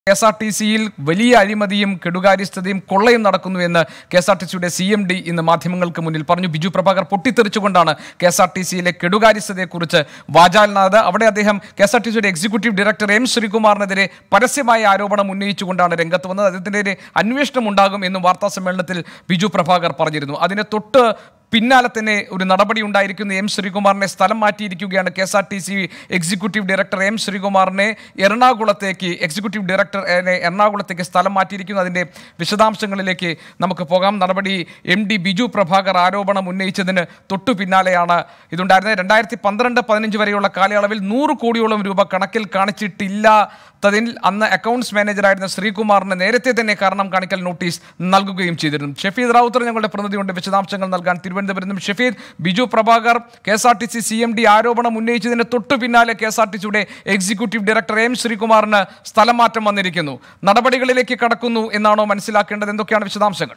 K S R T സിയിൽ വലിയ അഴിമതിയും കെടുകാര്യസ്ഥതയും കൊള്ളയും നടക്കുന്നു എന്ന് കെ എസ് ആർ ടി സിയുടെ സി എം ഡി ഇന്ന് മാധ്യമങ്ങൾക്ക് മുന്നിൽ പറഞ്ഞു ബിജു പ്രഭാകർ പൊട്ടിത്തെറിച്ചുകൊണ്ടാണ് കെ എസ് ആർ ടി സിയിലെ കെടുകാര്യസ്ഥതയെക്കുറിച്ച് വാചാലനാഥ് അവിടെ അദ്ദേഹം കെ എസ് ആർ ടി സിയുടെ എക്സിക്യൂട്ടീവ് ഡയറക്ടർ എം ശ്രീകുമാറിനെതിരെ പരസ്യമായ ആരോപണം ഉന്നയിച്ചുകൊണ്ടാണ് രംഗത്ത് വന്നത് അദ്ദേഹത്തിനെതിരെ അന്വേഷണം ഉണ്ടാകും എന്നും വാർത്താ സമ്മേളനത്തിൽ ബിജു പ്രഭാകർ പറഞ്ഞിരുന്നു അതിനെ തൊട്ട് പിന്നാലെ തന്നെ ഒരു നടപടി ഉണ്ടായിരിക്കുന്നു എം ശ്രീകുമാറിനെ സ്ഥലം മാറ്റിയിരിക്കുകയാണ് K S R T C executive director M ശ്രീകുമാറിനെ എറണാകുളത്തേക്ക് എക്സിക്യൂട്ടീവ് ഡയറക്ടറെ എറണാകുളത്തേക്ക് സ്ഥലം മാറ്റിയിരിക്കുന്നു അതിൻ്റെ വിശദാംശങ്ങളിലേക്ക് നമുക്ക് പോകാം നടപടി എം ഡി ബിജു പ്രഭാകർ ആരോപണം ഉന്നയിച്ചതിന് തൊട്ടു പിന്നാലെയാണ് ഇതുണ്ടായിരുന്നത് രണ്ടായിരത്തി പന്ത്രണ്ട് പതിനഞ്ച് വരെയുള്ള കാലയളവിൽ നൂറ് കോടിയോളം രൂപ കണക്കിൽ കാണിച്ചിട്ടില്ലാത്തതിൽ അന്ന് അക്കൗണ്ട്സ് മാനേജറായിരുന്ന ശ്രീകുമാറിന് നേരത്തെ തന്നെ കാരണം കാണിക്കൽ നോട്ടീസ് നൽകുകയും ചെയ്തിരുന്നു ഷഫീദ് റാവുത്തർ ഞങ്ങളുടെ പ്രതിനിധിയുണ്ട് വിശദാംശങ്ങൾ നൽകാൻ തിരുവനന്തപുരത്ത് നിന്നും Shafeed Biju Prabhakar K S R T C C M D ആരോപണം ഉന്നയിച്ചതിന് തൊട്ടു പിന്നാലെ കെ എസ് ആർ ടി സിയുടെ എക്സിക്യൂട്ടീവ് ഡയറക്ടർ എം ശ്രീകുമാറിന് സ്ഥലം മാറ്റം വന്നിരിക്കുന്നു നടപടികളിലേക്ക് കടക്കുന്നു എന്നാണോ മനസ്സിലാക്കേണ്ടത് എന്തൊക്കെയാണ് വിശദാംശങ്ങൾ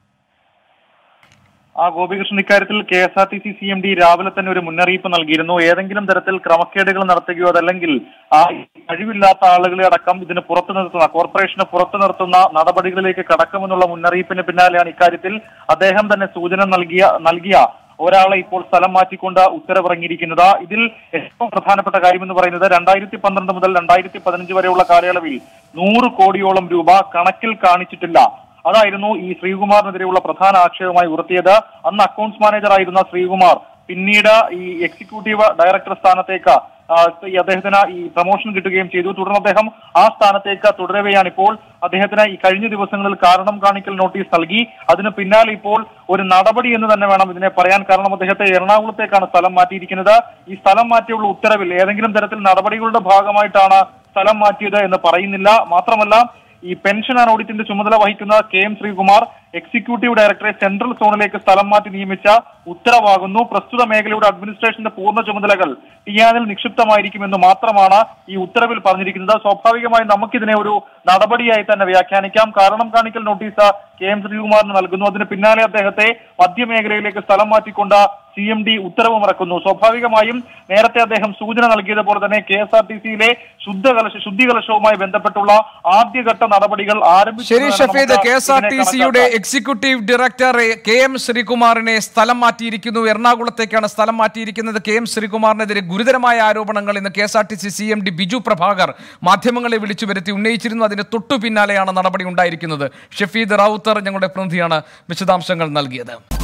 ആ ഗോപികൃഷ്ണൻ ഇക്കാര്യത്തിൽ K S R T C C M D രാവിലെ തന്നെ ഒരു മുന്നറിയിപ്പ് നൽകിയിരുന്നു ഏതെങ്കിലും തരത്തിൽ ക്രമക്കേടുകൾ നടത്തുകയോ അതല്ലെങ്കിൽ ആ കഴിവില്ലാത്ത ആളുകളെ അടക്കം ഇതിന് പുറത്തു നിർത്തുന്ന കോർപ്പറേഷന് പുറത്തു നിർത്തുന്ന നടപടികളിലേക്ക് കടക്കുമെന്നുള്ള മുന്നറിയിപ്പിന് പിന്നാലെയാണ് ഇക്കാര്യത്തിൽ അദ്ദേഹം തന്നെ സൂചന നൽകിയ നൽകിയ ഒരാളെ ഇപ്പോൾ സ്ഥലം മാറ്റിക്കൊണ്ട് ഉത്തരവിറങ്ങിയിരിക്കുന്നത് ഇതിൽ ഏറ്റവും പ്രധാനപ്പെട്ട കാര്യം എന്ന് പറയുന്നത് രണ്ടായിരത്തി പന്ത്രണ്ട് മുതൽ രണ്ടായിരത്തി പതിനഞ്ച് വരെയുള്ള കാലയളവിൽ നൂറ് കോടിയോളം രൂപ കണക്കിൽ കാണിച്ചിട്ടില്ല അതായിരുന്നു ഈ ശ്രീകുമാറിനെതിരെയുള്ള പ്രധാന ആക്ഷേപമായി ഉയർത്തിയത് അന്ന് അക്കൗണ്ട്സ് മാനേജർ ആയിരുന്ന ശ്രീകുമാർ പിന്നീട് ഈ എക്സിക്യൂട്ടീവ് ഡയറക്ടർ സ്ഥാനത്തേക്ക് ആ, ഈ അദ്ദേഹത്തിന് ഈ പ്രൊമോഷൻ കിട്ടുകയും ചെയ്തു തുടർന്ന് അദ്ദേഹം ആ സ്ഥാനത്തേക്ക് തുടരവെയാണ് ഇപ്പോൾ അദ്ദേഹത്തിന് ഈ കഴിഞ്ഞ ദിവസങ്ങളിൽ കാരണം കാണിക്കൽ നോട്ടീസ് നൽകി അതിന് പിന്നാലെ ഇപ്പോൾ ഒരു നടപടി എന്ന് തന്നെ വേണം ഇതിനെ പറയാൻ കാരണം അദ്ദേഹത്തെ എറണാകുളത്തേക്കാണ് സ്ഥലം മാറ്റിയിരിക്കുന്നത് ഈ സ്ഥലം മാറ്റിയുള്ള ഉത്തരവിൽ ഏതെങ്കിലും തരത്തിൽ നടപടികളുടെ ഭാഗമായിട്ടാണ് സ്ഥലം മാറ്റിയത് എന്ന് പറയുന്നില്ല മാത്രമല്ല ഈ പെൻഷൻ ആൻഡ് ഓഡിറ്റിന്റെ ചുമതല വഹിക്കുന്ന കെ എം ശ്രീകുമാർ എക്സിക്യൂട്ടീവ് ഡയറക്ടറെ സെൻട്രൽ സോണിലേക്ക് സ്ഥലം മാറ്റി നിയമിച്ച ഉത്തരവാകുന്നു പ്രസ്തുത മേഖലയുടെ അഡ്മിനിസ്ട്രേഷന്റെ പൂർണ്ണ ചുമതലകൾ ടിയാനിൽ നിക്ഷിപ്തമായിരിക്കുമെന്ന് മാത്രമാണ് ഈ ഉത്തരവിൽ പറഞ്ഞിരിക്കുന്നത് സ്വാഭാവികമായും നമുക്കിതിനെ ഒരു നടപടിയായി തന്നെ വ്യാഖ്യാനിക്കാം കാരണം കാണിക്കൽ നോട്ടീസ് കെ എം ശ്രീകുമാറിന് നൽകുന്നു അതിന് പിന്നാലെ അദ്ദേഹത്തെ മധ്യമേഖലയിലേക്ക് സ്ഥലം മാറ്റിക്കൊണ്ട് സി എം ഡി ഉത്തരവുമിറക്കുന്നു സ്വാഭാവികമായും നേരത്തെ അദ്ദേഹം സൂചന നൽകിയതുപോലെ തന്നെ കെ എസ് ആർ ടി സിയിലെ ശുദ്ധകലശ ശുദ്ധികലശവുമായി ബന്ധപ്പെട്ടുള്ള ആദ്യഘട്ട നടപടികൾ ആരംഭിച്ചു ശരി എന്ന് ഷഫീദ് നമുക്ക് കെ എസ് ആർ ടി ഇതിനെ സിയുടെ കണക്കാക്കാം. എക്സിക്യൂട്ടീവ് ഡയറക്ടർ കെ എം ശ്രീകുമാറിനെ സ്ഥലം മാറ്റിയിരിക്കുന്നു എറണാകുളത്തേക്കാണ് സ്ഥലം മാറ്റിയിരിക്കുന്നത് കെ എം ശ്രീകുമാറിനെതിരെ ഗുരുതരമായ ആരോപണങ്ങൾ ഇന്ന് K S R T C C M D Biju Prabhakar മാധ്യമങ്ങളെ വിളിച്ചു വരുത്തി ഉന്നയിച്ചിരുന്നു അതിന് തൊട്ടു പിന്നാലെയാണ് നടപടി ഉണ്ടായിരിക്കുന്നത് ഷഫീദ് റാവുത്തർ ഞങ്ങളുടെ പ്രതിനിധിയാണ് വിശദാംശങ്ങൾ നൽകിയത്